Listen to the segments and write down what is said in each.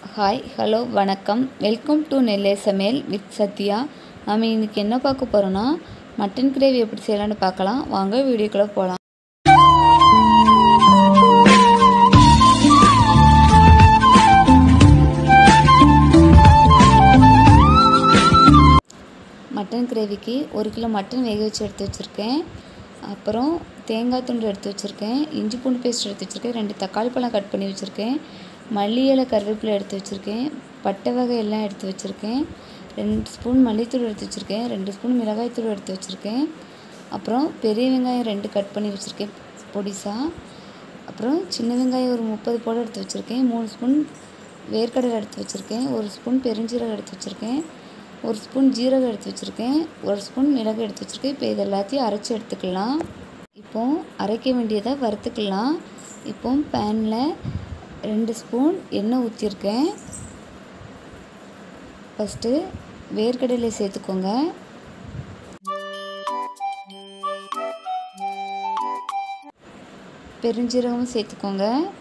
hi hello வணக்கம் welcome to Nellai சமையல் with Sathya நாம் இன்றைக்கி என்ன பார்க்க போகிறோன்னா மட்டன் கிரேவி எப்படி செய்யலாம்னு பார்க்கலாம் வாங்க வீடியோக்குள்ளே போகலாம் மட்டன் கிரேவிக்கு ஒரு கிலோ மட்டன் வேக வச்சு எடுத்து வச்சுருக்கேன் அப்புறம் தேங்காய் துண்டு எடுத்து வச்சுருக்கேன் இஞ்சி பூண்டு பேஸ்ட் எடுத்து வச்சுருக்கேன் ரெண்டு தக்காளி பழம் கட் பண்ணி வச்சுருக்கேன் மல்லி இலை கருவேப்பிலை எடுத்து வச்சுருக்கேன் பட்டை வகை எல்லாம் எடுத்து வச்சுருக்கேன் ரெண்டு ஸ்பூன் மல்லித்தூள் எடுத்து வச்சுருக்கேன் ரெண்டு ஸ்பூன் மிளகாய்த்தூள் எடுத்து வச்சுருக்கேன் அப்புறம் பெரிய வெங்காயம் ரெண்டு கட் பண்ணி வச்சுருக்கேன் பொடிசாக அப்புறம் சின்ன வெங்காயம் ஒரு முப்பது போல் எடுத்து வச்சுருக்கேன் மூணு ஸ்பூன் வேர்க்கடலை எடுத்து வச்சுருக்கேன் ஒரு ஸ்பூன் பெருஞ்சீரகம் எடுத்து வச்சுருக்கேன் ஒரு ஸ்பூன் ஜீரகம் எடுத்து வச்சுருக்கேன் ஒரு ஸ்பூன் மிளகு எடுத்து வச்சுருக்கேன் இப்போ இது எல்லாத்தையும் அரைச்சி எடுத்துக்கலாம் இப்போ அரைக்க வேண்டியதை வறுத்துக்கலாம் இப்போ பேனில் ரெண்டு ஸ்பூன் எண்ணெய் ஊற்றிருக்கேன் ஃபஸ்ட்டு வேர்க்கடலை சேர்த்துக்கோங்க பெருஞ்சீரகமும் சேர்த்துக்கோங்க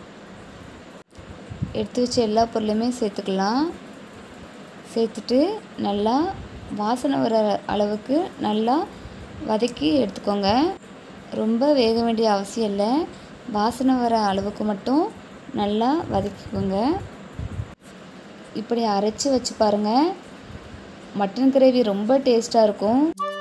எடுத்து வச்ச எல்லா பொருளையுமே சேர்த்துக்கலாம் சேர்த்துட்டு நல்லா வாசனை வர அளவுக்கு நல்லா வதக்கி எடுத்துக்கோங்க ரொம்ப வேக வேண்டிய அவசியம் இல்லை வாசனை வர அளவுக்கு மட்டும் நல்லா வதக்கிக்கோங்க இப்படி அரைச்சி வச்சு பாருங்கள் மட்டன் கிரேவி ரொம்ப டேஸ்ட்டாக இருக்கும்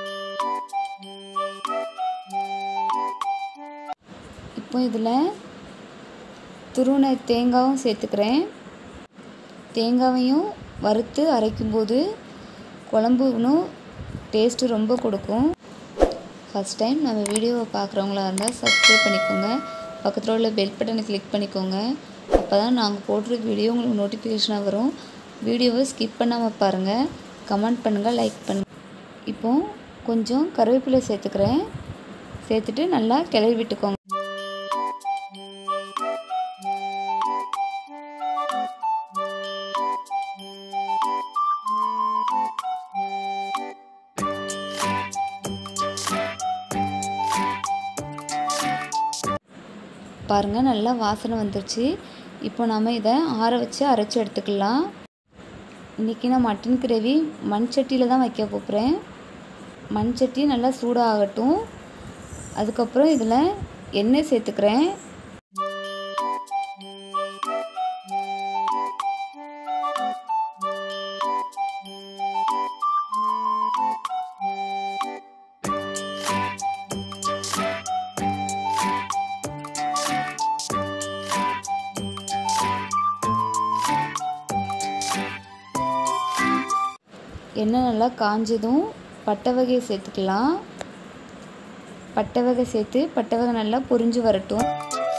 இப்போ இதில் துருவன தேங்காயும் சேர்த்துக்கிறேன் தேங்காவையும் வறுத்து அரைக்கும்போது குழம்பு இன்னும் டேஸ்ட்டு ரொம்ப கொடுக்கும் ஃபஸ்ட் டைம் நம்ம வீடியோவை பார்க்குறவங்களா இருந்தால் சப்ஸ்கிரைப் பண்ணிக்கோங்க பக்கத்தில் உள்ள பெல் பட்டனை கிளிக் பண்ணிக்கோங்க அப்போ தான் நாங்கள் போடுற வீடியோ உங்களுக்கு நோட்டிஃபிகேஷனாக வரும் வீடியோவை ஸ்கிப் பண்ணாமல் பாருங்கள் கமெண்ட் பண்ணுங்கள் லைக் பண்ணுங்கள் இப்போது கொஞ்சம் கருவேப்பிலை சேர்த்துக்கிறேன் சேர்த்துட்டு நல்லா கிளறி விட்டுக்கோங்க பாருங்கள் நல்லா வாசனை வந்துருச்சு இப்போ நம்ம இதை ஆற வச்சு அரைச்சி எடுத்துக்கலாம் இன்றைக்கி நான் மட்டன் கிரேவி மண் சட்டியில் தான் வைக்க போகிறேன் மண் சட்டி நல்லா சூடாகட்டும் அதுக்கப்புறம் இதில் எண்ணெய் சேர்த்துக்கிறேன் எண்ணெய் நல்லா காஞ்சதும் பட்டை வகையை சேர்த்துக்கலாம் பட்டை வகை சேர்த்து பட்டை வகை நல்லா பொரிஞ்சு வரட்டும்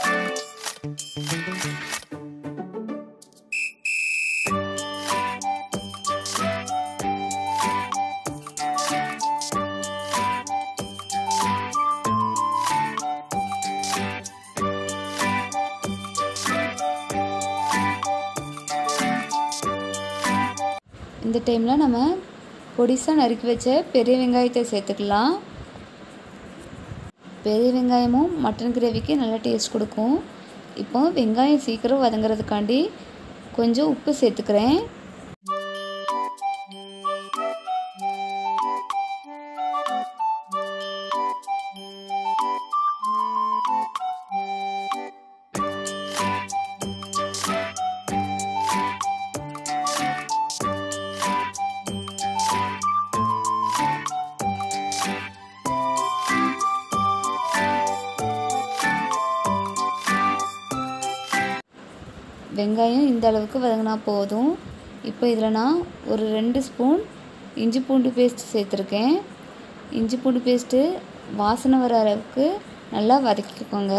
இந்த டைமில் நம்ம பொடிசாக நறுக்கி வச்ச பெரிய வெங்காயத்தை சேர்த்துக்கலாம் பெரிய வெங்காயமும் மட்டன் கிரேவிக்கு நல்லா டேஸ்ட் கொடுக்கும் இப்போ வெங்காயம் சீக்கிரம் வதங்குறதுக்காண்டி கொஞ்சம் உப்பு சேர்த்துக்கிறேன் வெங்காயம் இந்த அளவுக்கு வதங்கினா போதும் இப்போ இதில் நான் ஒரு ரெண்டு ஸ்பூன் இஞ்சி பூண்டு பேஸ்ட் சேர்த்துருக்கேன் இஞ்சி பூண்டு பேஸ்ட்டு வாசனை வர அளவுக்கு நல்லா வதக்கிக்கோங்க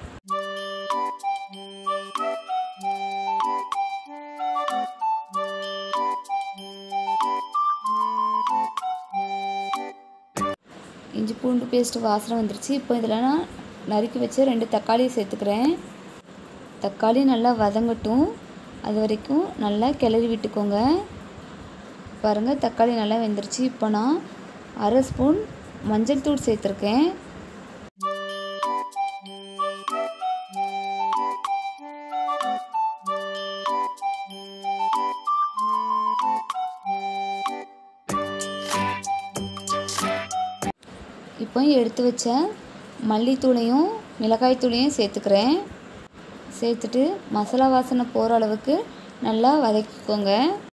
இஞ்சி பூண்டு பேஸ்ட் வாசனை வந்துருச்சு இப்போ இதில் நான் நறுக்கி வச்சு ரெண்டு தக்காளியை சேர்த்துக்கிறேன் தக்காளி நல்லா வதங்கட்டும் அது வரைக்கும் நல்லா கிளறி விட்டுக்கோங்க பாருங்கள் தக்காளி நல்லா வெந்துருச்சு இப்போ நான் அரை ஸ்பூன் மஞ்சள் தூள் சேர்த்துருக்கேன் இப்போ எடுத்து வச்ச மல்லித்தூளையும் மிளகாய்த்தூளையும் சேர்த்துக்கிறேன் சேர்த்துட்டு மசாலா வாசனை போகிற அளவுக்கு நல்லா வதக்கிக்கோங்க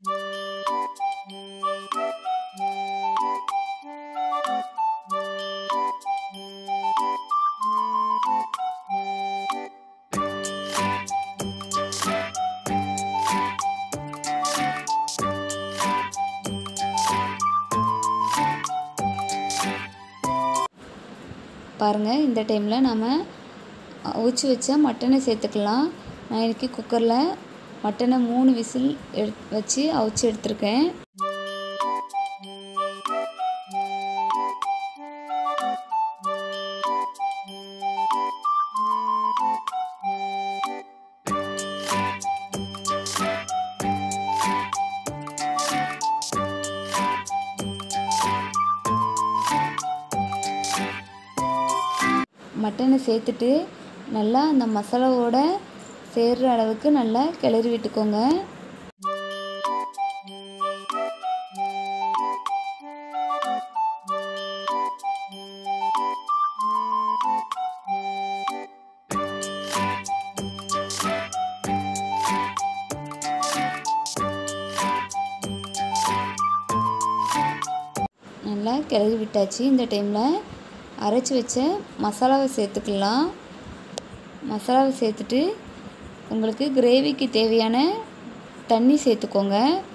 பாருங்கள் இந்த டைமில் நம்ம அவிச்சு வச்ச மட்டனை சேர்த்துக்கலாம் நான் இன்றைக்கி குக்கரில் மட்டனை மூணு விசில் எடு வச்சு அவிச்சு எடுத்திருக்கேன் மட்டனை சேர்த்துட்டு நல்லா அந்த மசாலாவோட சேர்கிற அளவுக்கு நல்லா கிளறி விட்டுக்கோங்க நல்லா கிளறி விட்டாச்சு இந்த டைமில் அரைச்சி வச்ச மசாலாவை சேர்த்துக்கலாம் மசாலாவை சேர்த்துட்டு உங்களுக்கு கிரேவிக்கு தேவையான தண்ணி சேர்த்துக்கோங்க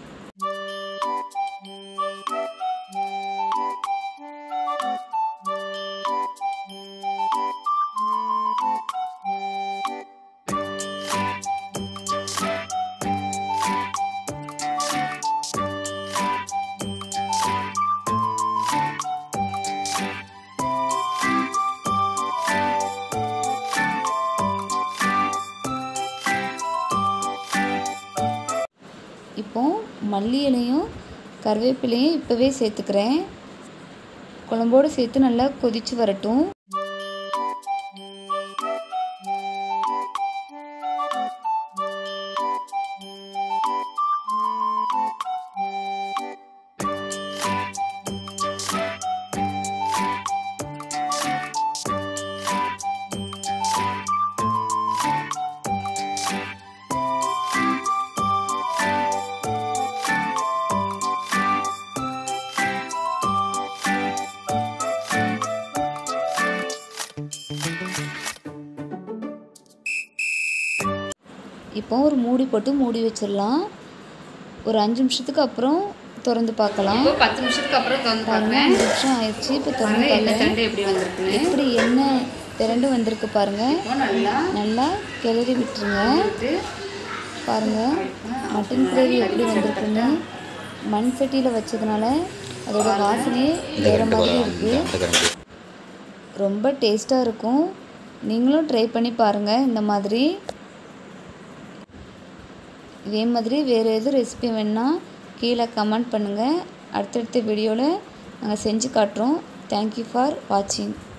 இப்போ மல்லி இலையும் கருவேப்பிலையும் இப்போவே சேர்த்துக்கிறேன் குழம்போடு சேர்த்து நல்லா கொதித்து வரட்டும் இப்போ ஒரு மூடி போட்டு மூடி வச்சிடலாம் ஒரு அஞ்சு நிமிஷத்துக்கு அப்புறம் திறந்து பார்க்கலாம் இப்போ பத்து நிமிஷத்துக்கு அப்புறம் திறந்து பாருங்க பாருங்க அஞ்சு நிமிஷம் ஆயிடுச்சு இப்போ திறந்து பாருங்க எண்ணெய் பார்க்குறேன் தண்டு எப்படி வந்திருக்குன்னு எப்படி எண்ணெய் திரண்டு வந்திருக்கு பாருங்க இப்போ நல்லா நல்லா கிளறி விட்டுருங்க விட்டு பாருங்க மட்டன் கிரேவி எப்படி வந்திருக்குன்னு மண் சட்டியில் வச்சதுனால அதோட வாசனையே வேறு மாதிரி இருக்குது ரொம்ப டேஸ்ட்டாக இருக்கும் நீங்களும் ட்ரை பண்ணி பாருங்கள் இந்த மாதிரி இதே மாதிரி வேறு எதுவும் ரெசிபி வேணுன்னா கீழே கமெண்ட் பண்ணுங்கள் அடுத்தடுத்த வீடியோவில் நாங்கள் செஞ்சு காட்டுறோம் தேங்க்யூ ஃபார் வாட்சிங்